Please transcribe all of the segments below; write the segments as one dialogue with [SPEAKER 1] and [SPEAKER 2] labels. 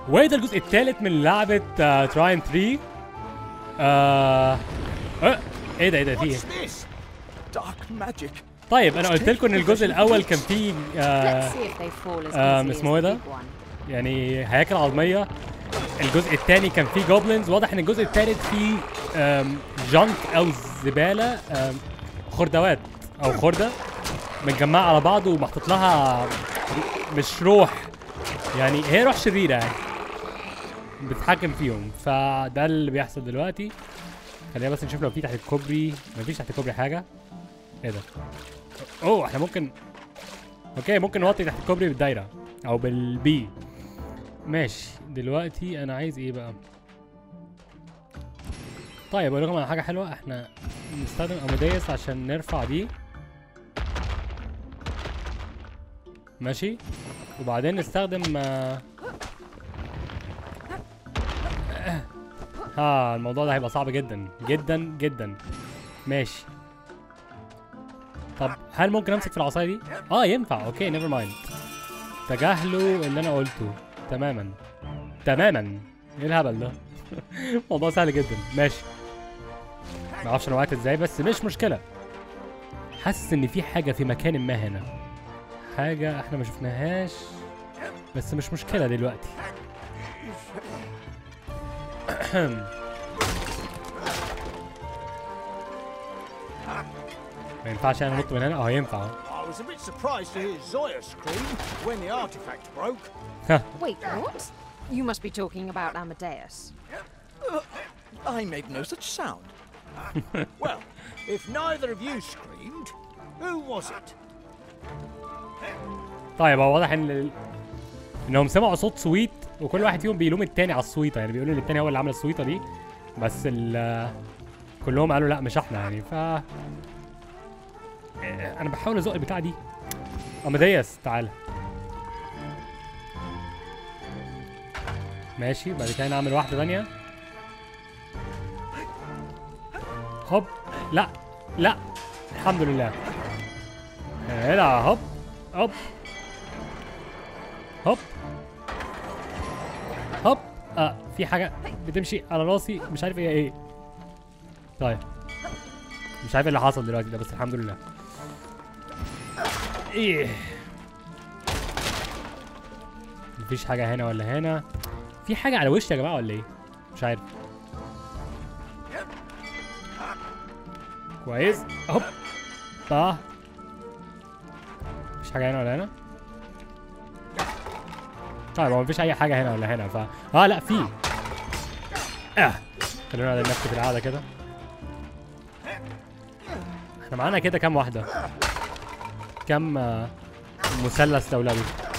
[SPEAKER 1] وده الجزء الثالث من لعبة تراين 3 آه... آه... ايه ده ايه ده في ايه؟
[SPEAKER 2] What's this? Dark magic.
[SPEAKER 1] طيب انا قلت لكم ان الجزء الاول كان فيه آه...
[SPEAKER 3] Let's see if they fall as
[SPEAKER 1] um,
[SPEAKER 3] easily as
[SPEAKER 1] اسمه ايه
[SPEAKER 3] the
[SPEAKER 1] ده؟
[SPEAKER 3] big one.
[SPEAKER 1] يعني هياكل عظمية الجزء الثاني كان فيه جوبلينز واضح ان الجزء الثالث فيه آم، جنك او زبالة آم، خردوات او خردة متجمعة على بعض ومحطوط لها مش روح يعني هي روح شريرة يعني بتتحكم فيهم فده اللي بيحصل دلوقتي خلينا بس نشوف لو في تحت الكوبري مفيش تحت الكوبري حاجة ايه ده اوه احنا ممكن اوكي ممكن نوطي تحت الكوبري بالدايرة او بالبي ماشي دلوقتي انا عايز ايه بقى طيب اقول لكم على حاجه حلوه احنا نستخدم اموديس عشان نرفع دي ماشي وبعدين نستخدم آه، ها الموضوع ده هيبقى صعب جدا جدا جدا ماشي طب هل ممكن امسك في العصايه دي اه ينفع اوكي نيفر مايند تجاهلوا اللي انا قلته تماما تماما ايه الهبل ده موضوع سهل جدا ماشي ما اعرفش انا وقعت ازاي بس مش مشكله حاسس ان في حاجه في مكان ما هنا حاجه احنا ما شفناهاش بس مش مشكله دلوقتي ما ينفعش انا انط من هنا اه ينفع أهو.
[SPEAKER 2] I was a bit surprised to hear Zoya scream when the artifact broke.
[SPEAKER 3] Wait, what? You must be talking about Amadeus.
[SPEAKER 2] I made no such sound. well, if neither of you screamed, who was it?
[SPEAKER 1] طيب هو واضح ان ال... انهم سمعوا صوت سويت وكل واحد فيهم بيلوم التاني على السويطه يعني بيقولوا ان التاني هو اللي عمل السويطه دي بس ال... كلهم قالوا لا مش احنا يعني ف إيه، انا بحاول ازق البتاعه دي اماديس تعالى ماشي بعد كده نعمل واحده ثانيه هوب لا لا الحمد لله هنا هوب هوب هوب هوب اه في حاجه بتمشي على راسي مش عارف هي ايه طيب مش عارف إيه اللي حصل دلوقتي ده بس الحمد لله ايه مفيش حاجه هنا ولا هنا في حاجه على وشي يا جماعه ولا ايه مش عارف كويس هوب اه مفيش حاجه هنا ولا هنا طيب هو مفيش اي حاجه هنا ولا هنا ف اه لا في اه خلونا نلف في القعده كده احنا معانا كده كام واحده كام آه، مثلث لولبي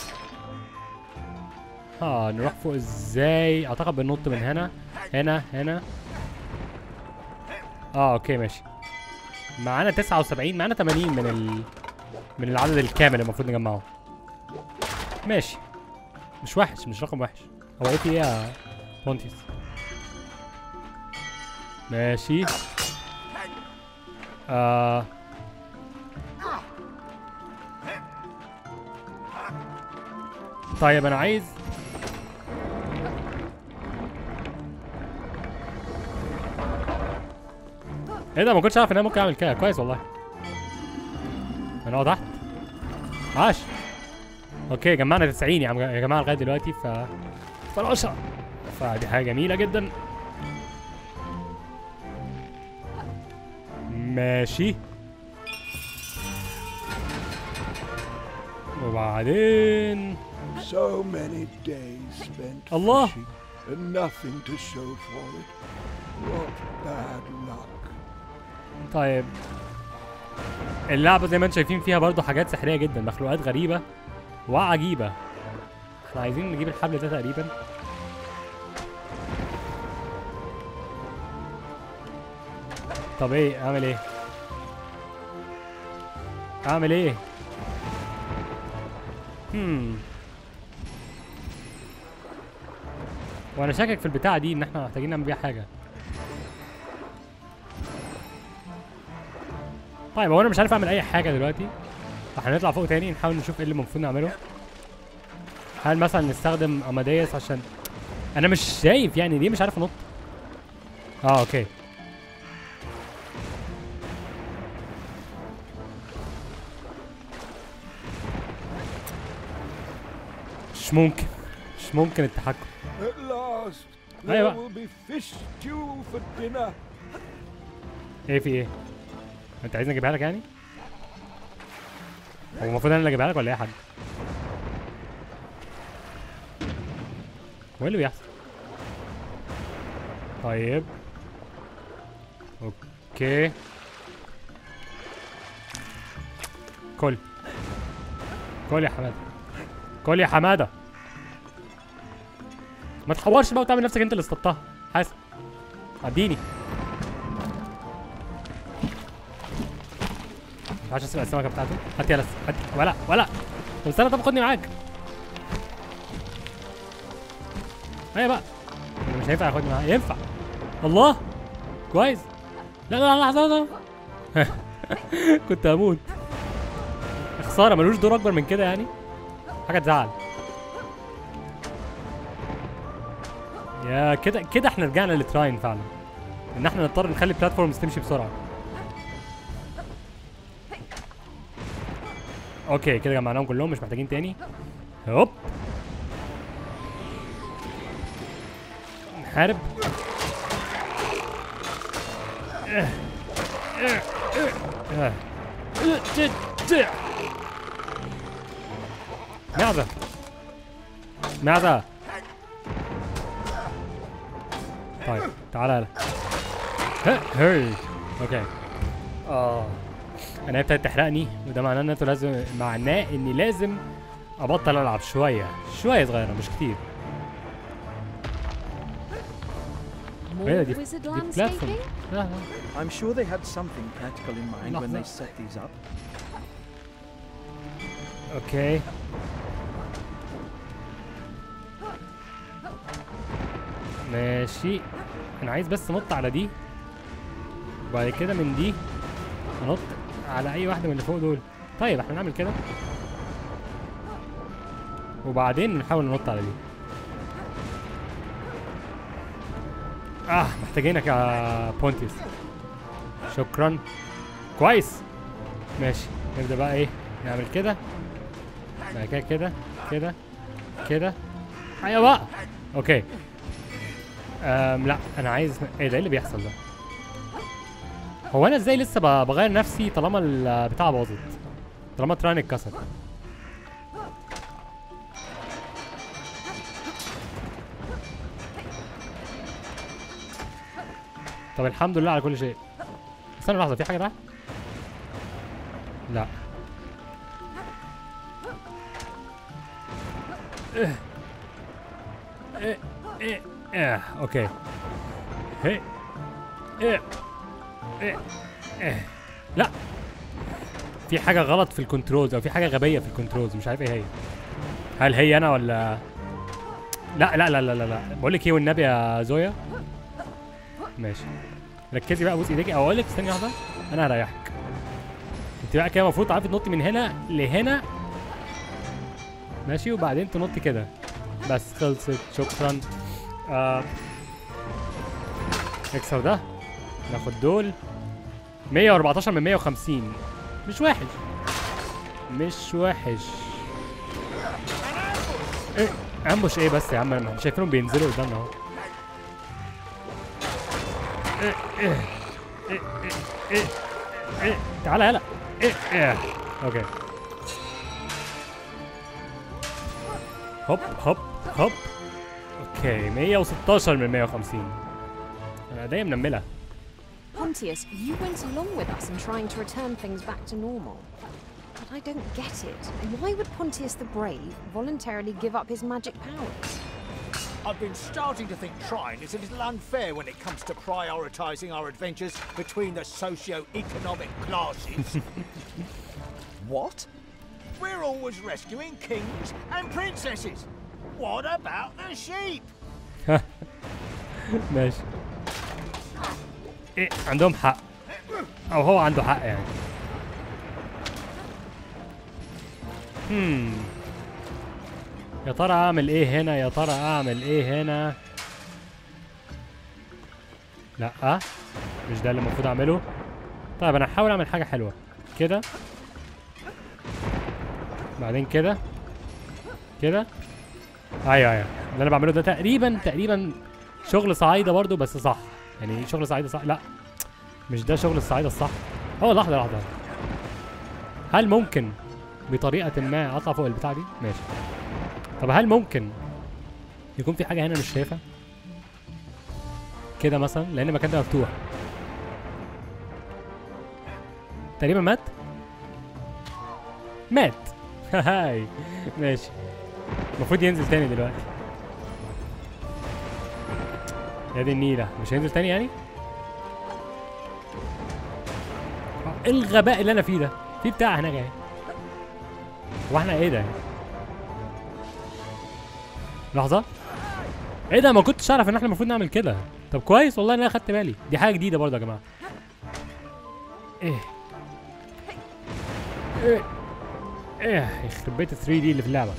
[SPEAKER 1] اه نروح فوق ازاي اعتقد بننط من هنا هنا هنا اه اوكي ماشي معانا 79 معانا 80 من ال من العدد الكامل المفروض نجمعه ماشي مش وحش مش رقم وحش هو ايه في ايه يا بونتيس ماشي آه طيب انا عايز ايه ده ما كنتش عارف ان انا ممكن اعمل كده كويس والله انا تحت عاش اوكي جمعنا 90 يا عم يا جماعه لغايه دلوقتي ف فالعشرة فدي حاجه جميله جدا ماشي وبعدين
[SPEAKER 4] So many days spent
[SPEAKER 1] Allah.
[SPEAKER 4] fishing and nothing to show for it. What bad luck.
[SPEAKER 1] طيب اللعبة زي ما انتم شايفين فيها برضو حاجات سحرية جدا مخلوقات غريبة وعجيبة احنا عايزين نجيب الحبل ده تقريبا طب ايه اعمل ايه اعمل ايه هم وانا شاكك في البتاعة دي ان احنا محتاجين نعمل بيها حاجة طيب هو انا مش عارف اعمل اي حاجه دلوقتي هنطلع فوق تاني نحاول نشوف ايه اللي المفروض نعمله هل مثلا نستخدم اماديس عشان انا مش شايف يعني ليه مش عارف انط اه اوكي مش ممكن مش ممكن التحكم
[SPEAKER 4] At last, there
[SPEAKER 1] أيوة.
[SPEAKER 4] will be fish stew for dinner.
[SPEAKER 1] ايه في ايه انت عايزني اجيبها لك يعني هو المفروض انا اللي اجيبها لك ولا ايه يا حاج هو ايه اللي بيحصل طيب اوكي كل كل يا حماده كل يا حماده ما تحورش بقى وتعمل نفسك انت اللي اصطدتها حاسب اديني ما ينفعش اسرق السمكه بتاعته هات يلا هات ولا ولا طب استنى طب خدني معاك ايوه بقى أنا مش هينفع ياخدني معاه ينفع الله كويس لا لا لا لحظه لحظة. كنت هموت خساره ملوش دور اكبر من كده يعني حاجه تزعل يا كده كده احنا رجعنا لتراين فعلا ان احنا نضطر نخلي البلاتفورمز تمشي بسرعه اوكي كده جمعناهم كلهم مش محتاجين تاني هوب نحارب معزة معزة طيب تعالى يلا ه- هي اوكي اه انا هي ابتدت تحرقني وده معناه ان انتوا لازم معناه اني لازم ابطل العب شويه شويه صغيره مش كتير
[SPEAKER 3] More
[SPEAKER 1] Yeah, the-
[SPEAKER 3] wizard
[SPEAKER 1] the platform.
[SPEAKER 3] landscaping?
[SPEAKER 1] لا لا
[SPEAKER 2] I'm sure they had something practical in mind when they
[SPEAKER 1] لحظة.
[SPEAKER 2] set these up.
[SPEAKER 1] اوكي ماشي انا عايز بس انط على دي وبعد كده من دي انط على اي واحده من اللي فوق دول طيب احنا نعمل كده وبعدين نحاول ننط على دي اه محتاجينك يا بونتيس شكرا كويس ماشي نبدا بقى ايه نعمل كده بعد كده كده كده كده ايوه بقى اوكي أم لا انا عايز ايه ده ايه اللي بيحصل ده هو انا ازاي لسه ب- بغير نفسي طالما البتاع باظت طالما تران اتكسر طب الحمد لله على كل شيء استنى لحظه في حاجه تحت لا إيه إيه إيه أوكي هي إيه إيه إيه لا في حاجة غلط في الكنترولز أو في حاجة غبية في الكنترولز مش عارف إيه هي هل هي أنا ولا لا لا لا لا لا, لا. بقول لك إيه والنبي يا زويا ماشي ركزي بقى بوس ايديك او اقول لك استني واحده انا هريحك انت بقى كده المفروض تعرفي تنطي من هنا لهنا ماشي وبعدين تنطي كده بس خلصت شكرا آه. نكسر ده ناخد دول 114 من 150 مش وحش مش وحش ايه امبوش ايه بس يا عم انا شايفينهم بينزلوا قدامنا اهو إيه إيه إيه إيه إيه إيه تعالى يلا إيه إيه أوكي هوب هوب هوب أوكي 116 من 150 أنا إيديا منملة
[SPEAKER 3] Pontius, you went along with us in trying to return things back to normal. But I don't get it. Why would Pontius the Brave voluntarily give up his magic powers?
[SPEAKER 2] I've been starting to think Trine is a little unfair when it comes to prioritising our adventures between the socio-economic classes. what? We're always rescuing kings and princesses. What about the sheep?
[SPEAKER 1] ماشي إيه عندهم حق أو هو عنده حق يعني هم يا ترى اعمل ايه هنا يا ترى اعمل ايه هنا لا مش ده اللي المفروض اعمله طيب انا هحاول اعمل حاجه حلوه كده بعدين كده كده ايوه ايوه اللي انا بعمله ده تقريبا تقريبا شغل صعايده برضو بس صح يعني شغل صعايده صح لا مش ده شغل الصعايده الصح هو لحظه لحظه هل ممكن بطريقه ما اطلع فوق البتاع دي ماشي طب هل ممكن يكون في حاجه هنا مش شايفها كده مثلا لان المكان ده مفتوح تقريبا مات مات هاي ماشي المفروض ينزل تاني دلوقتي يا دي النيلة مش هينزل تاني يعني؟ ايه الغباء اللي انا فيه ده؟ في بتاع هناك اهي واحنا ايه ده؟ لحظة ايه ده ما كنتش اعرف ان احنا المفروض نعمل كده طب كويس والله ان انا خدت بالي دي حاجة جديدة برضه يا جماعة ايه ايه ايه يخرب بيت ال 3 دي اللي في اللعبة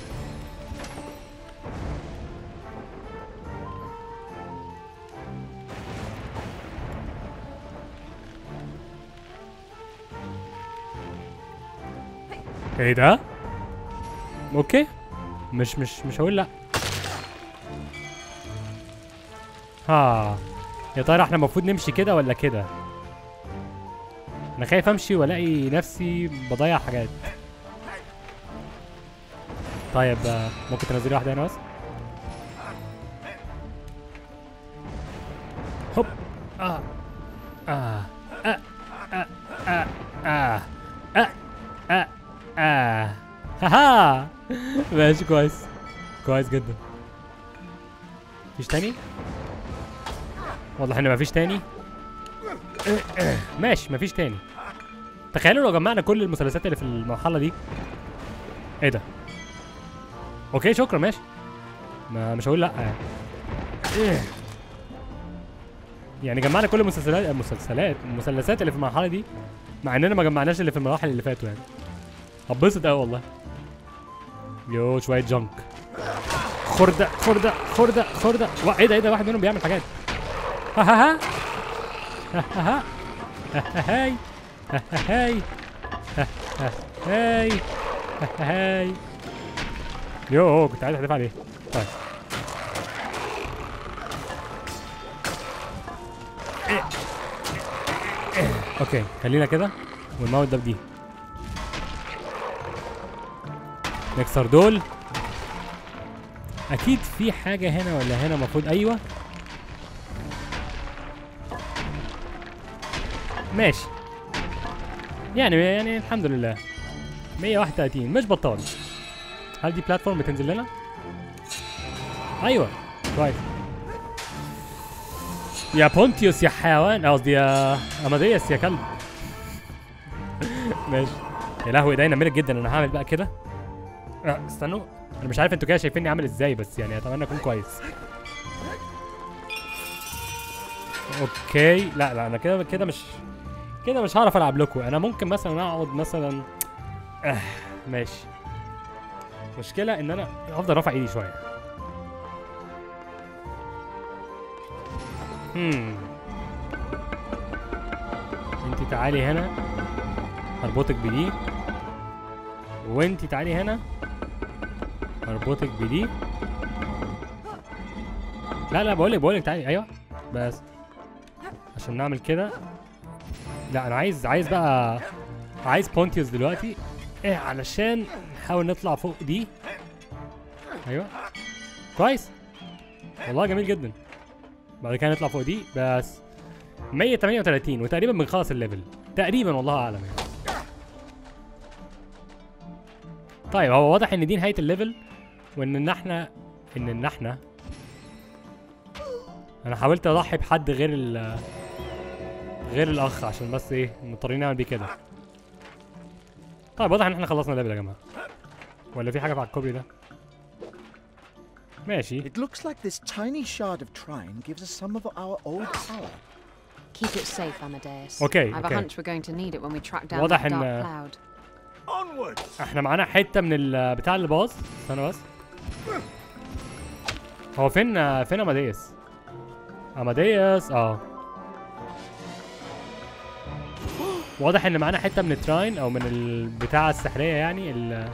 [SPEAKER 1] ايه ده؟ اوكي مش مش مش هقول لا ها يا ترى احنا المفروض نمشي كده ولا كده؟ انا خايف امشي والاقي نفسي بضيع حاجات طيب آه، ممكن تنزلي واحدة هنا بس هوب اه اه اه اه اه اه اه اه اه هاها ماشي كويس كويس جدا مفيش تاني واضح ان مفيش تاني ماشي مفيش تاني تخيلوا لو جمعنا كل المثلثات اللي في المرحله دي ايه ده اوكي شكرا ماشي ما مش هقول لا يعني يعني جمعنا كل المسلسلات المسلسلات المثلثات اللي في المرحله دي مع اننا ما جمعناش اللي في المراحل اللي فاتوا يعني هتبسط قوي والله يو شويه جنك خردة خردة خردة خردة وا- ايه ده ايه ده واحد منهم بيعمل حاجات ها ها ها ها ها ها هاي ها هاي ها هاي ها هاي يو كنت عايز احذف عليه طيب إيه. إيه. اوكي خلينا كده ونموت ده بدي نكسر دول اكيد في حاجه هنا ولا هنا المفروض ايوه ماشي يعني يعني الحمد لله 131 مش بطال هل دي بلاتفورم بتنزل لنا ايوه كويس يا بونتيوس يا حيوان قصدي يا اماديوس يا كلب ماشي يا لهوي ايدينا ملك جدا انا هعمل بقى كده آه، استنوا انا مش عارف انتوا كده شايفيني عامل ازاي بس يعني اتمنى اكون كويس اوكي لا لا انا كده كده مش كده مش هعرف العب لكم انا ممكن مثلا اقعد مثلا آه ماشي مشكلة ان انا افضل رافع ايدي شوية هم انت تعالي هنا هربطك بدي وانت تعالي هنا هربطك بدي لا لا بقولك بقولك تعالي ايوه بس عشان نعمل كده لا انا عايز عايز بقى عايز بونتيوس دلوقتي ايه علشان نحاول نطلع فوق دي ايوه كويس والله جميل جدا بعد كده نطلع فوق دي بس 138 وتقريبا بنخلص الليفل تقريبا والله اعلم يعني طيب هو واضح ان دي نهايه الليفل وان ان احنا ان ان احنا انا حاولت اضحي بحد غير ال غير الاخ عشان بس ايه مضطرين نعمل بيه كده طيب واضح ان احنا خلصنا الليفل يا جماعه ولا في حاجه على الكوبري ده ماشي
[SPEAKER 2] It looks like this tiny shard of trine gives us some of our old power.
[SPEAKER 3] Keep it safe, Amadeus.
[SPEAKER 1] Okay,
[SPEAKER 3] I have
[SPEAKER 1] okay.
[SPEAKER 3] a hunch we're going to need it when we track down
[SPEAKER 1] واضح
[SPEAKER 3] that dark
[SPEAKER 1] إن-
[SPEAKER 3] cloud.
[SPEAKER 2] Onwards!
[SPEAKER 1] احنا معانا حته من ال- بتاع اللي باظ استنى بس هو فين فين اماديوس اماديوس اه واضح ان معانا حته من التراين او من البتاعه السحريه يعني ال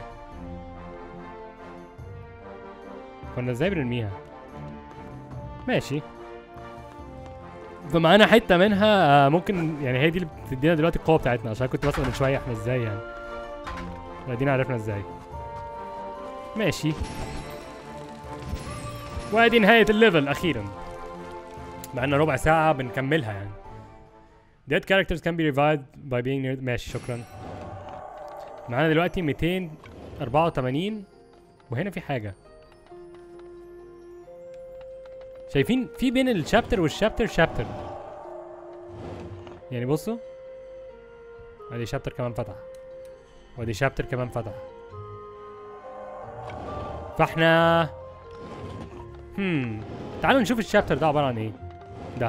[SPEAKER 1] كنا ازاي بنرميها ماشي فمعانا حته منها آه، ممكن يعني هي دي اللي بتدينا دلوقتي القوه بتاعتنا عشان كنت بسال من شويه احنا ازاي يعني ادينا عرفنا ازاي ماشي وادي نهايه الليفل اخيرا بقالنا ربع ساعه بنكملها يعني Dead characters can be revived by being near ماشي شكرا معانا دلوقتي 284 وهنا في حاجة شايفين في بين الشابتر والشابتر شابتر يعني بصوا ادي شابتر كمان فتح وادي شابتر كمان فتح فاحنا هم تعالوا نشوف الشابتر ده عبارة عن ايه ده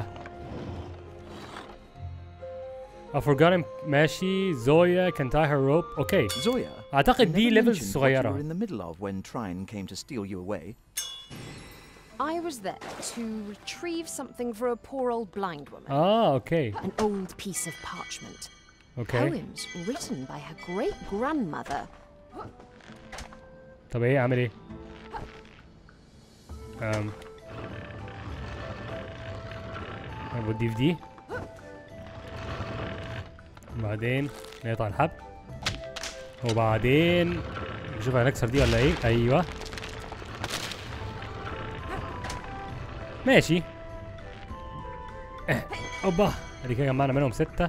[SPEAKER 1] A forgotten ماشي زويا can tie her rope اوكي
[SPEAKER 5] Zoya,
[SPEAKER 1] اعتقد
[SPEAKER 5] you
[SPEAKER 1] دي
[SPEAKER 5] never
[SPEAKER 1] ليفلز
[SPEAKER 5] mentioned what you
[SPEAKER 1] صغيرة
[SPEAKER 5] were in the middle of when Trine came to steal you away.
[SPEAKER 3] I was there to retrieve something for a poor old blind woman.
[SPEAKER 1] اه اوكي
[SPEAKER 3] An old piece of parchment.
[SPEAKER 1] اوكي
[SPEAKER 3] Poems written by her great grandmother.
[SPEAKER 1] طب ايه اعمل ايه um. اودي في دي وبعدين نقطع الحبل وبعدين نشوف هنكسر دي ولا ايه ايوه ماشي اه، اوبا ادي كده جمعنا منهم ستة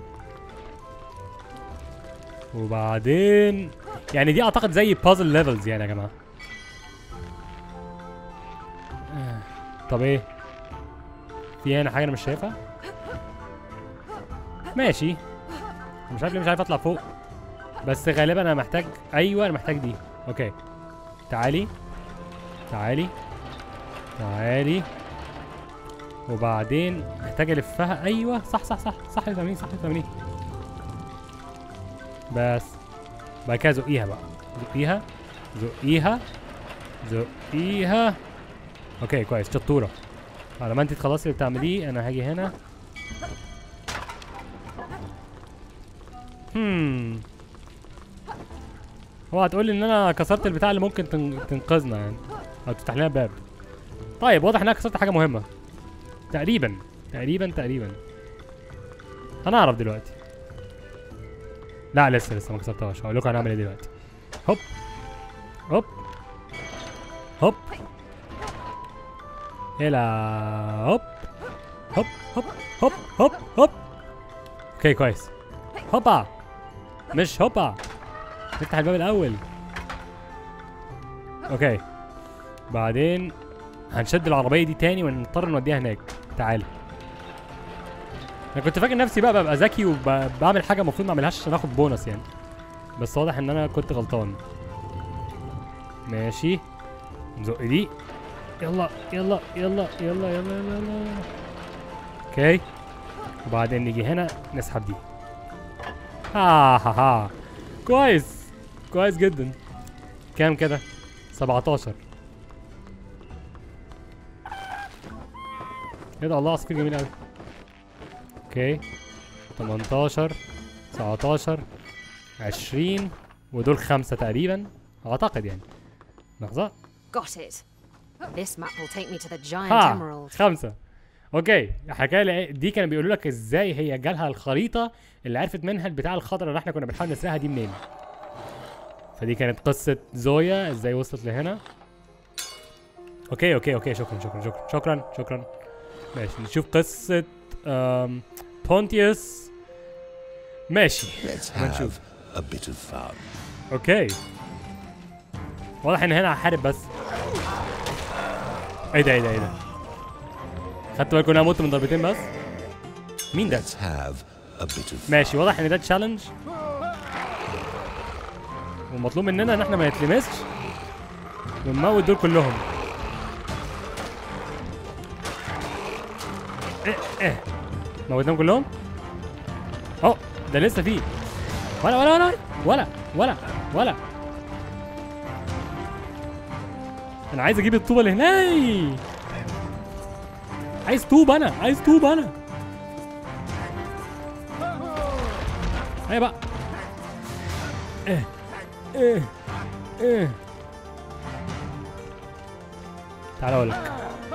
[SPEAKER 1] وبعدين يعني دي اعتقد زي بازل ليفلز يعني يا جماعه آه، طب ايه في هنا حاجه انا مش شايفها ماشي مش عارف ليه مش عارف اطلع فوق بس غالبا انا محتاج ايوه انا محتاج دي اوكي تعالي تعالي تعالي وبعدين محتاج الفها ايوه صح صح صح صح يا تمرين صح يا تمرين بس بعد كده زقيها بقى زقيها زقيها زقيها اوكي كويس شطوره على ما انت تخلصي اللي بتعمليه انا هاجي هنا هم هو هتقول لي ان انا كسرت البتاع اللي ممكن تن- تنقذنا يعني او تفتح لنا باب طيب واضح ان انا كسرت حاجه مهمه تقريبا تقريبا تقريبا هنعرف دلوقتي لا لسه لسه ما كسرتهاش هقول لكم هنعمل ايه دلوقتي هوب هوب هوب الى هوب هوب هوب هوب هوب هوب اوكي كويس هوبا مش هوبا نفتح الباب الاول اوكي بعدين هنشد العربيه دي تاني ونضطر نوديها هناك تعالى انا كنت فاكر نفسي بقى ببقى ذكي وبعمل حاجه المفروض ما اعملهاش عشان اخد بونص يعني بس واضح ان انا كنت غلطان ماشي نزق دي يلا يلا يلا يلا يلا يلا يلا اوكي وبعدين نيجي هنا نسحب دي ها ها ها كويس كويس جدا كام كده 17 ايه ده الله عصفور جميل قوي اوكي 18 19 20 ودول خمسة تقريبا اعتقد يعني لحظة
[SPEAKER 3] Got it. This map will take me to the giant
[SPEAKER 1] ها
[SPEAKER 3] emerald.
[SPEAKER 1] خمسة اوكي الحكايه اللي- دي كانوا بيقولوا لك ازاي هي جالها الخريطه اللي عرفت منها البتاع الخضراء اللي احنا كنا بنحاول نسرقها دي منين فدي كانت قصه زويا ازاي وصلت لهنا اوكي اوكي اوكي شكرا شكرا شكرا شكرا شكرا ماشي نشوف قصه أم بونتيوس ماشي
[SPEAKER 6] Let's
[SPEAKER 1] Come on,
[SPEAKER 6] have
[SPEAKER 1] shoot.
[SPEAKER 6] a bit of fun.
[SPEAKER 1] اوكي واضح ان هنا هحارب بس ايه ده ايه ده ايه ده خدتوا بالكم ان انا مت من ضربتين بس مين ده
[SPEAKER 6] Let's have a bit of
[SPEAKER 1] ماشي واضح ان ده تشالنج والمطلوب مننا ان احنا ما نتلمسش ونموت دول كلهم ايه ايه موتناهم كلهم اهو ده لسه فيه ولا ولا ولا ولا ولا ولا انا عايز اجيب الطوبه اللي هناك عايز طوب انا عايز طوب انا هيا بقى ايه ايه ايه تعال اقول لك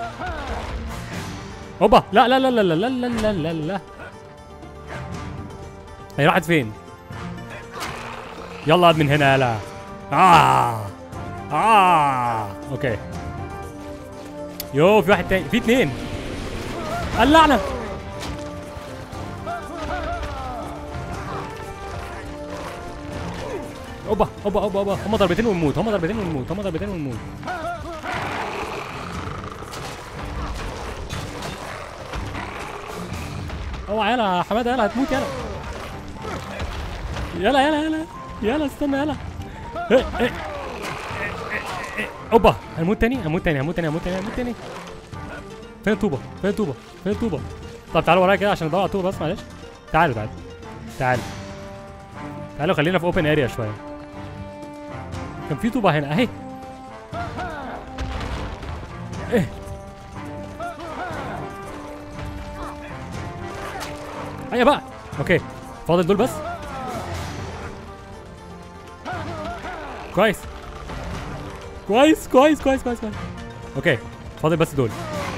[SPEAKER 1] هوبا لا لا لا لا لا لا لا لا لا هي راحت فين يلا من هنا يلا اه اه اوكي يو في واحد تاني في اتنين اللعنة اوبا اوبا اوبا اوبا هما ضربتين ونموت هما ضربتين ونموت هما ضربتين ونموت اوعى يلا يا حماده يلا هتموت يلا يلا يلا يلا يلا استنى يلا إيه، إيه، إيه، إيه، اوبا هنموت تاني هنموت تاني هنموت تاني هنموت تاني هنموت تاني فين الطوبه فين الطوبه فين الطوبه طب تعالوا ورايا كده عشان ادور على الطوبه بس معلش تعالوا تعالوا تعالوا تعالوا خلينا في اوبن اريا شويه كان في طوبه هنا اهي ايه هيا بقى اوكي فاضل دول بس كويس كويس كويس كويس كويس كويس اوكي فاضل بس دول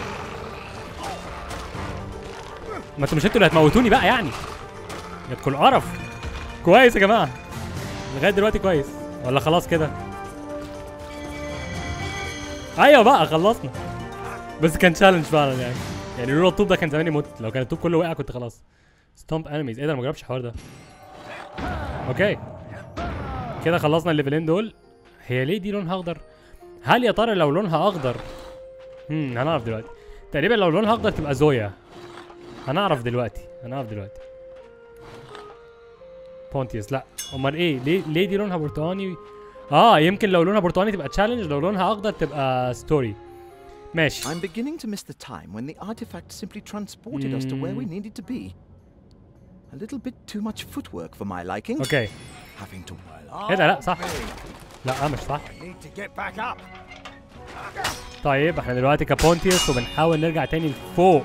[SPEAKER 1] ما انتوا مش انتوا اللي هتموتوني بقى يعني يدخل القرف كويس يا جماعه لغايه دلوقتي كويس ولا خلاص كده ايوه بقى خلصنا بس كان تشالنج فعلا يعني يعني لولا الطوب ده كان زماني مت لو كان الطوب كله وقع كنت خلاص ستومب انميز ايه ده انا ما جربتش الحوار ده اوكي كده خلصنا الليفلين دول هي ليه دي لونها اخضر هل يا ترى لو لونها اخضر امم هنعرف دلوقتي تقريبا لو لونها اخضر تبقى زويا هنعرف دلوقتي هنعرف دلوقتي بونتيوس لا امال ايه ليه ليه دي لونها برتقاني اه يمكن لو لونها برتقاني تبقى تشالنج لو لونها اخضر تبقى ستوري ماشي
[SPEAKER 5] I'm beginning to miss the time when the artifact simply transported us to where we
[SPEAKER 1] Mm.
[SPEAKER 5] needed to be. A little bit too much footwork for my liking.
[SPEAKER 1] اوكي
[SPEAKER 5] Having to
[SPEAKER 1] ايه ده لا صح لا مش صح
[SPEAKER 2] Need to get back up.
[SPEAKER 1] طيب احنا دلوقتي كبونتيوس وبنحاول نرجع تاني لفوق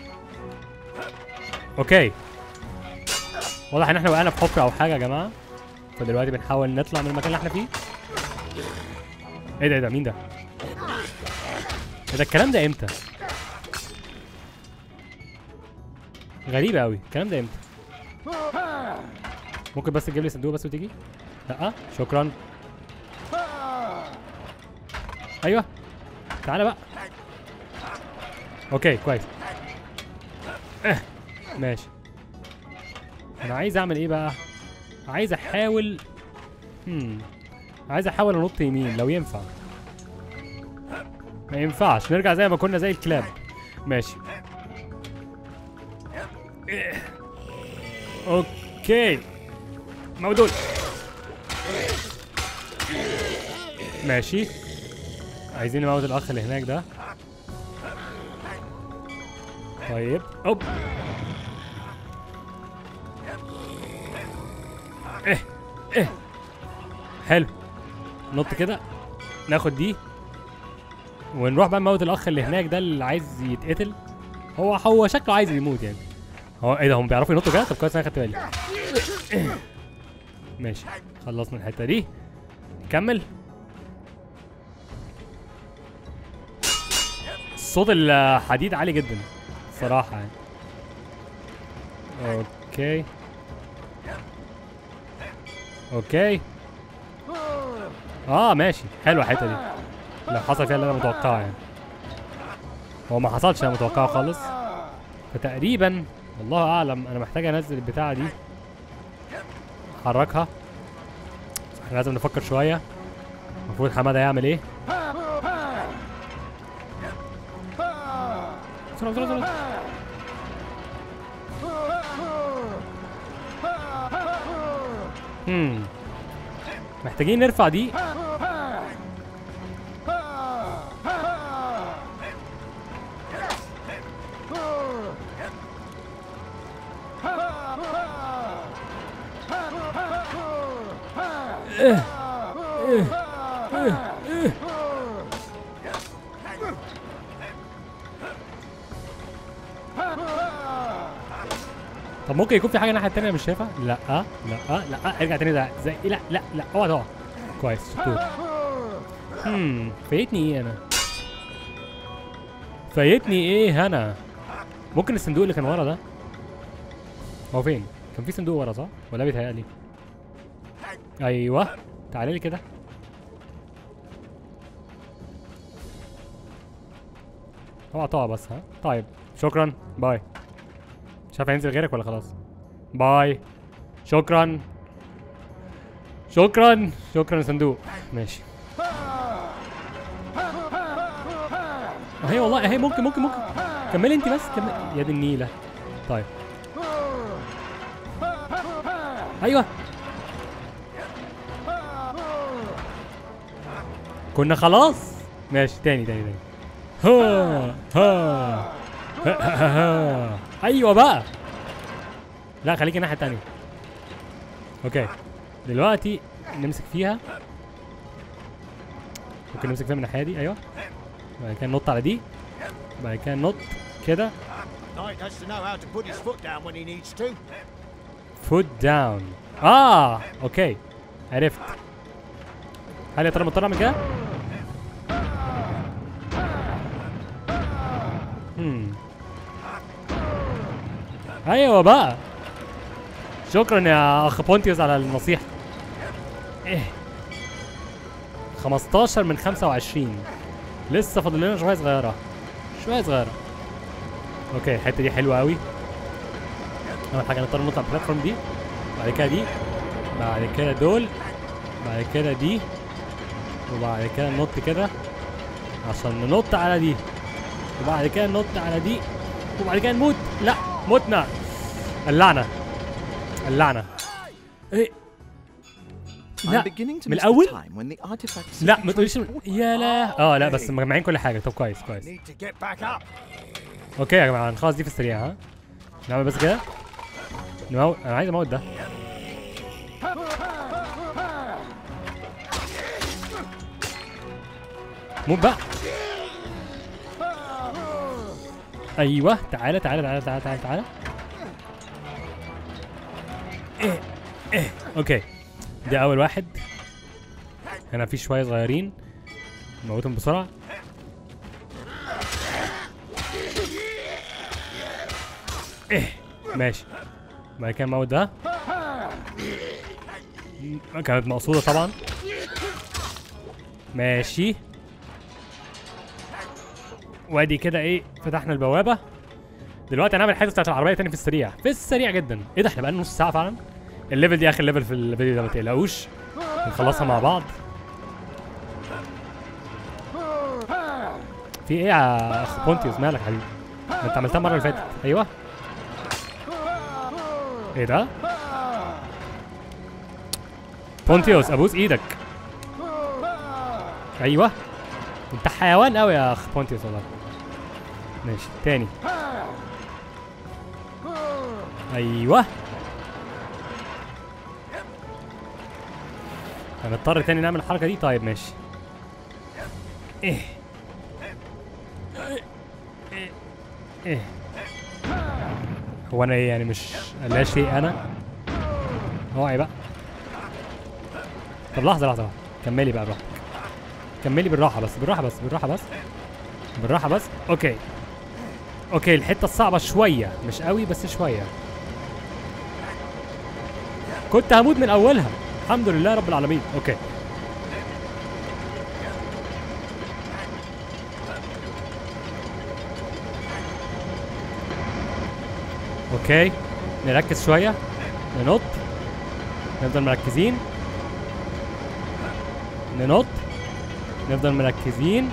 [SPEAKER 1] اوكي واضح ان احنا وقعنا في حفره او حاجه يا جماعه فدلوقتي بنحاول نطلع من المكان اللي احنا فيه ايه ده ايه ده مين ده ايه ده الكلام ده امتى غريبة قوي الكلام ده امتى ممكن بس تجيب لي صندوق بس وتيجي لا شكرا ايوه تعالى بقى اوكي كويس اه ماشي انا عايز اعمل ايه بقى عايز احاول هم عايز احاول انط يمين لو ينفع ما ينفعش نرجع زي ما كنا زي الكلاب ماشي إيه. اوكي مودود ماشي عايزين نموت الاخ اللي هناك ده طيب اوب ايه ايه حلو نط كده ناخد دي ونروح بقى نموت الاخ اللي هناك ده اللي عايز يتقتل هو هو شكله عايز يموت يعني هو ايه ده هم بيعرفوا ينطوا كده طب كويس انا خدت بالي ماشي خلصنا الحته دي نكمل صوت الحديد عالي جدا صراحة يعني اوكي اوكي اه ماشي حلوة الحتة دي لو حصل فيها اللي انا متوقعه يعني هو ما حصلش انا متوقعه خالص فتقريبا والله اعلم انا محتاج انزل البتاعة دي احركها احنا لازم نفكر شوية المفروض حمادة يعمل ايه بسرعة بسرعة بسرعة هم محتاجين نرفع دي طب ممكن يكون في حاجه الناحيه التانيه مش شايفها لا لا لا ارجع تاني ده زي لا لا لا اوعى تقع كويس شطور امم فايتني ايه انا فايتني ايه انا ممكن الصندوق اللي كان ورا ده هو فين كان في صندوق ورا صح ولا بيتهيألي ايوه تعالى لي كده اوعى تقع بس ها طيب شكرا باي مش عارف هينزل غيرك ولا خلاص باي شكرا شكرا شكرا يا صندوق ماشي اهي والله اهي ممكن ممكن ممكن كملي انت بس كملي يا دي النيله طيب ايوه كنا خلاص ماشي تاني تاني تاني ها ها ها ها ها. ايوه بقى لا خليك الناحيه التانيه اوكي دلوقتي نمسك فيها ممكن نمسك فيها من الناحيه دي ايوه بعد كده ننط على دي بعد كده ننط كده
[SPEAKER 2] Knight has to know how to put his foot down when he needs to.
[SPEAKER 1] فوت داون اه اوكي عرفت هل يا ترى مضطر اعمل كده؟ هم. ايوه بقى شكرا يا اخ بونتيوس على النصيحه ايه 15 من 25 لسه فاضل لنا شويه صغيره شويه صغيره اوكي الحته دي حلوه قوي اول حاجه نضطر ننط على البلاتفورم دي بعد كده دي بعد كده دول بعد كده دي وبعد كده ننط كده عشان ننط على دي وبعد كده ننط على دي وبعد كده نموت لا متنا اللعنه اللعنه ايه لا
[SPEAKER 5] I'm beginning to
[SPEAKER 1] من
[SPEAKER 5] miss the
[SPEAKER 1] الأول؟
[SPEAKER 5] time when the artifacts
[SPEAKER 1] لا
[SPEAKER 5] simply
[SPEAKER 1] ما تقوليش
[SPEAKER 5] transport
[SPEAKER 1] يا لا اه لا بس مجمعين كل حاجه طب كويس كويس
[SPEAKER 2] Need to get back up.
[SPEAKER 1] اوكي يا جماعه نخلص دي في السريع ها نعمل بس كده نموت انا عايز اموت ده موت بقى ايوه تعالى تعالى تعالى تعالى تعالى تعالى إيه إيه اوكي ده اول واحد هنا في شويه صغيرين نموتهم بسرعه ايه ماشي بعد كده نموت ده م- كانت مقصودة طبعا ماشي وادي كده ايه فتحنا البوابة دلوقتي هنعمل الحته بتاعت العربية تاني في السريع في السريع جدا ايه ده احنا بقالنا نص ساعة فعلا الليفل دي اخر ليفل في الفيديو ده ما تقلقوش نخلصها مع بعض في ايه يا اخ بونتيوس مالك حبيبي ما انت عملتها المرة اللي فاتت ايوه ايه ده؟ بونتيوس ابوس ايدك ايوه انت حيوان قوي يا اخ بونتيوس والله ماشي تاني ايوه هنضطر تاني نعمل الحركه دي طيب ماشي ايه ايه ايه هو انا ايه يعني مش لا شيء انا اوعي بقى طب لحظه لحظه كملي بقى براحتك كملي بالراحه بس بالراحه بس بالراحه بس بالراحه بس اوكي اوكي الحته الصعبه شويه مش قوي بس شويه كنت هموت من اولها الحمد لله رب العالمين اوكي اوكي نركز شويه ننط نفضل مركزين ننط نفضل مركزين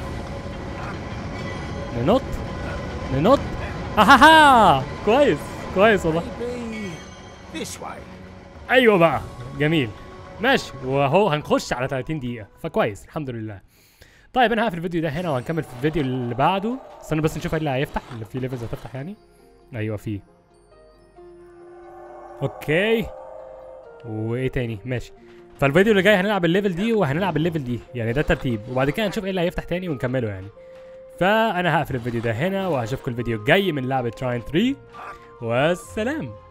[SPEAKER 1] ننط ننط هاها كويس كويس والله
[SPEAKER 2] Maybe this way.
[SPEAKER 1] ايوه بقى جميل ماشي وهو هنخش على 30 دقيقة فكويس الحمد لله طيب انا هقفل الفيديو ده هنا وهنكمل في الفيديو اللي بعده استنى بس نشوف ايه اللي هيفتح اللي فيه ليفلز هتفتح يعني ايوه فيه اوكي وايه تاني ماشي فالفيديو اللي جاي هنلعب الليفل دي وهنلعب الليفل دي يعني ده الترتيب وبعد كده هنشوف ايه اللي هيفتح تاني ونكمله يعني فانا هقفل الفيديو ده هنا وهشوفكم الفيديو الجاي من لعبه تراين 3 والسلام